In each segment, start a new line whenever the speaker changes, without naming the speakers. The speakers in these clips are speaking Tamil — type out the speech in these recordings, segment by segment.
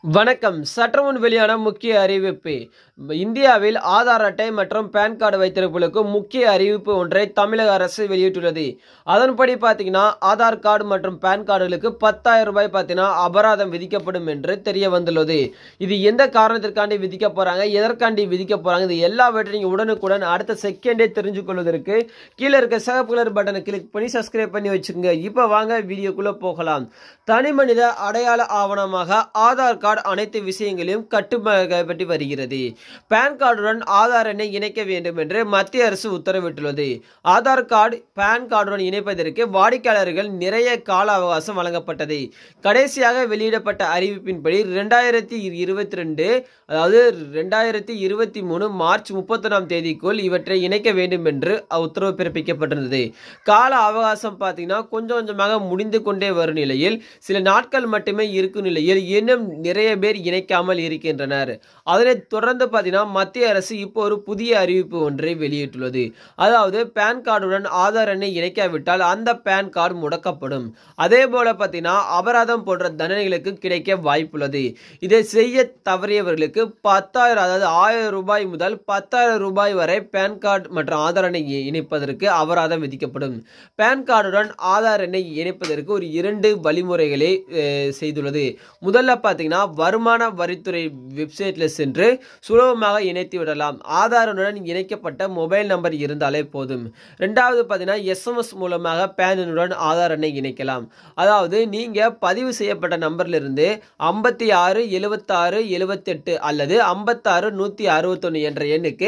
வணக்கம் சற்றுமுன் வெளியான முக்கிய அறிவிப்பு இந்தியாவில் ஆதார் அட்டை மற்றும் பேன் கார்டு வைத்திருப்பவர்களுக்கு முக்கிய அறிவிப்பு ஒன்றை தமிழக அரசு வெளியிட்டுள்ளது அதன்படி பார்த்தீங்கன்னா ஆதார் கார்டு மற்றும் பேன் கார்டுகளுக்கு பத்தாயிரம் ரூபாய் பார்த்தீங்கன்னா அபராதம் விதிக்கப்படும் என்று தெரிய வந்துள்ளது இது எந்த காரணத்திற்காண்டி விதிக்க போறாங்க எதற்காண்டி விதிக்க போறாங்க இது எல்லாவற்றையும் நீங்க உடனுக்குடன் அடுத்த செகண்டே தெரிஞ்சு கொள்வதற்கு கீழே இருக்க சிவப்பு கலர் பட்டனை கிளிக் பண்ணி சப்ஸ்கிரைப் பண்ணி வச்சுக்கோங்க இப்போ வாங்க வீடியோக்குள்ள போகலாம் தனி மனித அடையாள ஆவணமாக ஆதார் கார்டு அனைத்து விஷயங்களையும் கட்டுப்பட்டு வருகிறது பேன் கார்டுடன் ஆதார் எண்ணை இணைக்க வேண்டும் என்று மத்திய அரசு உத்தரவிட்டுள்ளது ஆதார் கார்டு பேன் கார்டுடன் இணைப்பதற்கு வாடிக்கையாளர்கள் நிறைய கால அவகாசம் வழங்கப்பட்டது கடைசியாக வெளியிடப்பட்ட அறிவிப்பின்படி ரெண்டாயிரத்தி இருபத்தி ரெண்டு அதாவது ரெண்டாயிரத்தி இருபத்தி மூணு மார்ச் முப்பத்தொன்னாம் தேதிக்குள் இவற்றை இணைக்க வேண்டும் என்று உத்தரவு பிறப்பிக்கப்பட்டிருந்தது கால அவகாசம் பார்த்தீங்கன்னா கொஞ்சம் கொஞ்சமாக முடிந்து கொண்டே வரும் நிலையில் சில நாட்கள் மட்டுமே இருக்கும் நிலையில் இன்னும் நிறைய பேர் இணைக்காமல் இருக்கின்றனர் அதனைத் தொடர்ந்து பார்த்தீங்கன்னா மத்திய அரசு இப்போ ஒரு புதிய அறிவிப்பு ஒன்றை வெளியிட்டுள்ளது அதாவது பேன் கார்டுடன் ஆதார் எண்ணை இணைக்காவிட்டால் அந்த பேன் கார்டு முடக்கப்படும் அதே போல பார்த்தீங்கன்னா அபராதம் போன்ற தண்டனைகளுக்கு கிடைக்க வாய்ப்புள்ளது இதை செய்ய தவறியவர்களுக்கு பத்தாயிரம் அதாவது ஆயிரம் ரூபாய் முதல் பத்தாயிரம் ரூபாய் வரை பேன் கார்டு மற்றும் ஆதார் எண்ணை இணைப்பதற்கு அபராதம் விதிக்கப்படும் பேன் கார்டுடன் ஆதார் எண்ணை இணைப்பதற்கு ஒரு இரண்டு வழிமுறைகளை அஹ், செய்துள்ளது முதல்ல பார்த்தீங்கன்னா வருமான வரித்துறை வெப்சைட்டில் சென்று சுலபமாக இணைத்து விடலாம் ஆதாருடன் இணைக்கப்பட்ட மொபைல் நம்பர் இருந்தாலே போதும் ரெண்டாவது பார்த்தீங்கன்னா எஸ்எம்எஸ் மூலமாக பேன் எண்ணுடன் ஆதார் எண்ணை இணைக்கலாம் அதாவது நீங்கள் பதிவு செய்யப்பட்ட நம்பர்லேருந்து ஐம்பத்தி ஆறு எழுபத்தாறு எழுபத்தெட்டு அல்லது ஐம்பத்தாறு நூற்றி அறுபத்தொன்று என்ற எண்ணுக்கு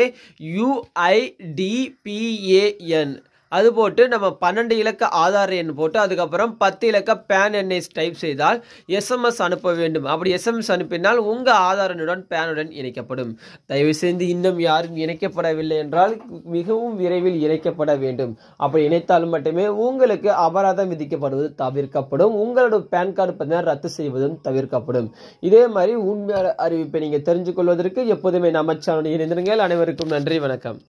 யுஐடிபிஏஎன் அது போட்டு நம்ம பன்னெண்டு இலக்க ஆதார் எண் போட்டு அதுக்கப்புறம் பத்து இலக்க பேன் எண்ணை டைப் செய்தால் எஸ்எம்எஸ் அனுப்ப வேண்டும் அப்படி எஸ்எம்எஸ் அனுப்பினால் உங்கள் ஆதார் எண்ணுடன் பேனுடன் இணைக்கப்படும் தயவு செய்து இன்னும் யாரும் இணைக்கப்படவில்லை என்றால் மிகவும் விரைவில் இணைக்கப்பட வேண்டும் அப்படி இணைத்தால் மட்டுமே உங்களுக்கு அபராதம் விதிக்கப்படுவது தவிர்க்கப்படும் உங்களோட பேன் கார்டு பார்த்தீங்கன்னா ரத்து செய்வதும் தவிர்க்கப்படும் இதே மாதிரி உண்மையான அறிவிப்பை நீங்கள் தெரிஞ்சு கொள்வதற்கு எப்போதுமே நம்ம சேனல் இணைந்திருங்கள் அனைவருக்கும் நன்றி வணக்கம்